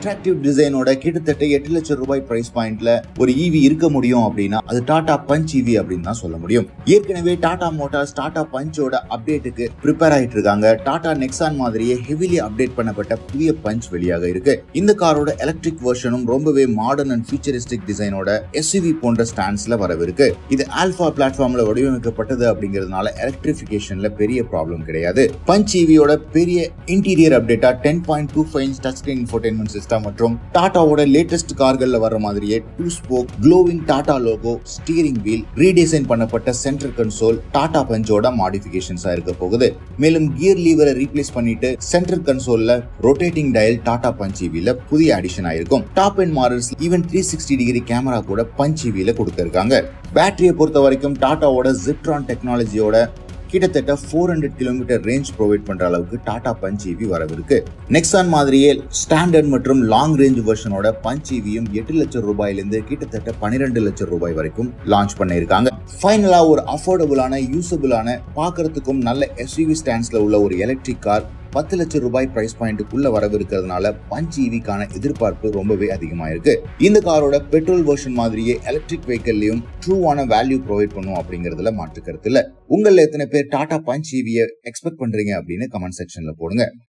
attractive டிசைனோட கிட்டத்தட்ட எட்டு லட்சம் ரூபாய் பிரைஸ் பாயிண்ட்ல ஒரு ஈவி இருக்க முடியும் அப்படின்னா அது டாடா பஞ்ச் ஈவி அப்படின்னு தான் சொல்ல முடியும் ஏற்கனவே டாடா மோட்டார்ஸ் டாடா பஞ்சோட அப்டேட்டுக்கு ப்ரிப்பேர் ஆயிட்டு இருக்காங்க டாடா நெக்ஸான் மாதிரியே ஹெவிலி அப்டேட் பண்ணப்பட்ட புதிய பஞ்ச் வெளியாக இருக்கு இந்த காரோட எலக்ட்ரிக் வெர்ஷனும் ரொம்பவே மாடர்ன் அண்ட் ஃபியூச்சரிஸ்டிக் டிசைனோட எஸ்யூவி போன்ற ஸ்டாண்ட்ஸ்ல வரவிருக்கு இது ஆல்பா பிளாட்ஃபார்ம்ல வடிவமைக்கப்பட்டது அப்படிங்கிறதுனால எலக்ட்ரிபிகேஷன்ல பெரிய ப்ராப்ளம் கிடையாது பஞ்ச் ஈவியோட பெரிய இன்டீரியர் அப்டேட்டா ten point two five touch screen infotainment system மற்றும் டாடாவோட லேட்டஸ்ட் கார்கள்ல வர மாதிரியே two spoke glowing Tata logo steering wheel redesign பண்ணப்பட்ட சென்ட்ரல் கன்சோல் டாடா பஞ்சோட மாடிஃபிகேஷன்ஸா இருக்க போகுது மேலும் கியர் லீவரை ரீப்ளேஸ் பண்ணிட்டு சென்ட்ரல் கன்சோல்ல ரொட்டேட்டிங் டயல் டாடா பஞ்ச் ஈவில புதிய அடிஷன் ஆயிருக்கும் top and models even three sixty degree camera கூட பஞ்ச் ஈவில கொடுத்திருக்காங்க பேட்டரியை பொறுத்த வரைக்கும் டாடாவோட ஜிப்ட்ரான் டெக்னாலஜியோட கிட்டத்தட்ட four hundred kilometre range provide பண்ற அளவுக்கு டாடா பஞ்ச் ஈவி வரவிருக்கு நெக்ஸான் மாதிரியே ஸ்டாண்டர்ட் மற்றும் லாங் ரேஞ்ச் வெர்ஷனோட பஞ்ச் ஈவியும் எட்டு லட்சம் ரூபாயிலிருந்து கிட்டத்தட்ட பன்னிரெண்டு லட்சம் ரூபாய் வரைக்கும் லான்ச் பண்ணியிருக்காங்க ஃபைனலா ஒரு அஃபோர்டபுளான யூசபிளான பார்க்கறதுக்கும் நல்ல எஸ்யூவி ஸ்டாண்ட்ஸ்ல உள்ள ஒரு எலக்ட்ரிக் கார் பத்து லட்சம் ரூபாய் பிரைஸ் பாயிண்ட்டுக்குள்ள வரவிருக்கிறதுனால பஞ்ச் ஈவிக்கான எதிர்பார்ப்பு ரொம்பவே அதிகமா இருக்கு இந்த காரோட பெட்ரோல் வெர்ஷன் மாதிரியே எலக்ட்ரிக் வெஹிக்கல்லையும் ட்ரூவான வேல்யூ ப்ரொவைட் பண்ணும் அப்படிங்கறதுல மாற்று கருத்து இல்ல உங்கள எத்தனை பேர் டாடா பஞ்ச் ஈவியை எக்ஸ்பெக்ட் பண்றீங்க அப்படின்னு கமெண்ட் செக்ஷன்ல போடுங்க